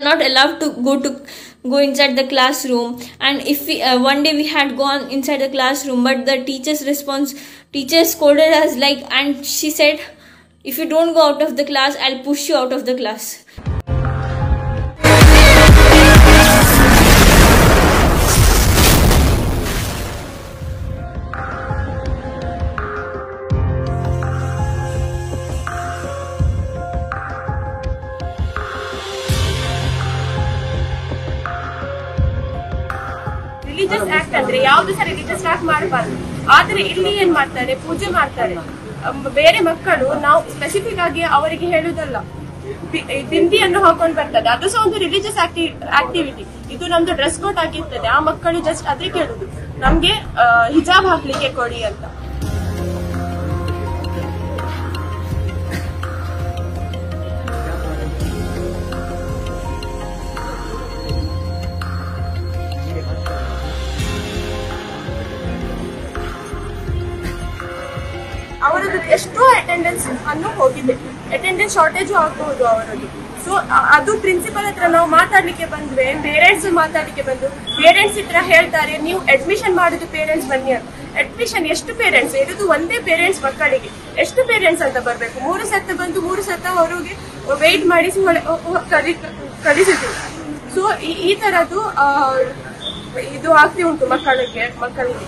not allowed to go to go inside the classroom and if we uh, one day we had gone inside the classroom but the teacher's response teacher scolded us like and she said if you don't go out of the class i'll push you out of the class religious act ಅಂದ್ರೆ ಯಾವ್ದು ಸಹ religious act ಮಾಡಬಾರ್ದು ಆದ್ರೆ ಇಲ್ಲಿ ಏನ್ ಮಾಡ್ತಾರೆ ಪೂಜೆ ಮಾಡ್ತಾರೆ ಅಮ್, ಬೇರೆ ಮಕ್ಕಳು ನಾವು ಸ್ಪೆಸಿಫಿಕ್ ಆಗಿ ಅವರಿಗೆ ಹೇಳುದಲ್ಲ ಬಿ- ಈ ಬಿಂದಿಯನ್ನು ಹಾಕೊಂಡು ಬರ್ತದೆ ಅದು ಸಹ ಒಂದು ರಿಲಿಜಿಯಸ್ ಆಕ್ಟಿವಿಟಿ ಇದು ನಮ್ದು ಡ್ರೆಸ್ ಕೋಡ್ ಆಗಿರ್ತದೆ ಆ ಮಕ್ಕಳು ಜಸ್ಟ್ ಅದೇ ಕೇಳುದು ನಮ್ಗೆ ಆ, ಹಿಜಾಬ್ ಹಾಕ್ಲಿಕ್ಕೆ ಕೊಡಿ ಅಂತ ಅವರದ್ದು ಎಷ್ಟೋ ಅಟೆಂಡೆನ್ಸ್ ಅನ್ನು ಹೋಗಿದೆ ಅಟೆಂಡೆನ್ಸ್ ಶಾರ್ಟೇಜು ಆಗಬಹುದು ಅವರದ್ದು ಸೊ ಅದು ಪ್ರಿನ್ಸಿಪಲ್ ಹತ್ರ ನಾವು ಮಾತಾಡ್ಲಿಕ್ಕೆ ಬಂದ್ರೆ ಪೇರೆಂಟ್ಸ್ ಮಾತಾಡ್ಲಿಕ್ಕೆ ಬಂದು ಪೇರೆಂಟ್ಸ್ ಹತ್ರ ಹೇಳ್ತಾರೆ ನೀವು ಅಡ್ಮಿಷನ್ ಮಾಡುದು ಪೇರೆಂಟ್ಸ್ ಬನ್ನಿ ಅಂತ ಅಡ್ಮಿಷನ್ ಎಷ್ಟು ಪೇರೆಂಟ್ಸ್ ಇರೋದು ಒಂದೇ ಪೇರೆಂಟ್ಸ್ ಮಕ್ಕಳಿಗೆ ಎಷ್ಟು ಪೇರೆಂಟ್ಸ್ ಅಂತ ಬರ್ಬೇಕು ಮೂರು ಸತ್ತ ಬಂದು ಮೂರು ಸತ್ತ ಅವರಿಗೆ ವೆಯ್ಟ್ ಮಾಡಿಸಿ ಹೊಳೆ- ಹೊ- ಕಲಿ ಕಲಿಸಿದ್ರು ಸೊ ಈ ತರದ್ದು ಆ, ಇದು ಆಗ್ತಿ ಉಂಟು ಮಕ್ಕಳಿಗೆ ಮಕ್ಕಳಿಗೆ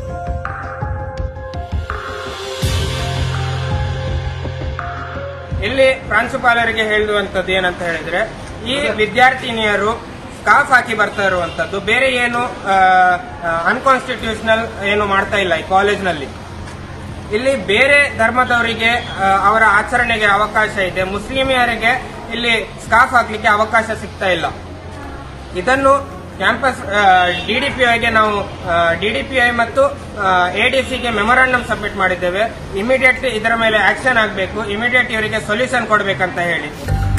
ಇಲ್ಲಿ ಪ್ರಾಂಶುಪಾಲರಿಗೆ ಹೇಳುವಂತದ್ದು ಏನಂತ ಹೇಳಿದ್ರೆ ಈ ವಿದ್ಯಾರ್ಥಿನಿಯರು ಸ್ಕಾಫ್ ಹಾಕಿ ಬರ್ತಾ ಇರುವಂತದ್ದು ಬೇರೆ ಏನು ಅನ್ಕಾನ್ಸ್ಟಿಟ್ಯೂಷನಲ್ ಏನು ಮಾಡ್ತಾ ಇಲ್ಲ ಈ ಕಾಲೇಜ್ನಲ್ಲಿ ಇಲ್ಲಿ ಬೇರೆ ಧರ್ಮದವರಿಗೆ ಆ, ಅವರ ಆಚರಣೆಗೆ ಅವಕಾಶ ಇದೆ ಮುಸ್ಲಿಮಿಯರಿಗೆ ಇಲ್ಲಿ ಸ್ಕಾಫ್ ಹಾಕ್ಲಿಕ್ಕೆ ಅವಕಾಶ ಸಿಗ್ತಾ ಇಲ್ಲ ಇದನ್ನು ಕ್ಯಾಂಪಸ್ ಡಿಡಿಪಿಐಗೆ ನಾವು ಡಿಡಿಪಿಐ ಮತ್ತು ಎಡಿಸಿಗೆ ಮೆಮೊರಾಂಡಮ್ ಸಬ್ಮಿಟ್ ಮಾಡಿದ್ದೇವೆ ಇಮಿಡಿಯೇಟ್ ಇದರ ಮೇಲೆ ಆಕ್ಷನ್ ಆಗಬೇಕು ಇಮಿಡಿಯೇಟ್ ಇವರಿಗೆ ಸೊಲ್ಯೂಷನ್ ಕೊಡಬೇಕಂತ ಹೇಳಿ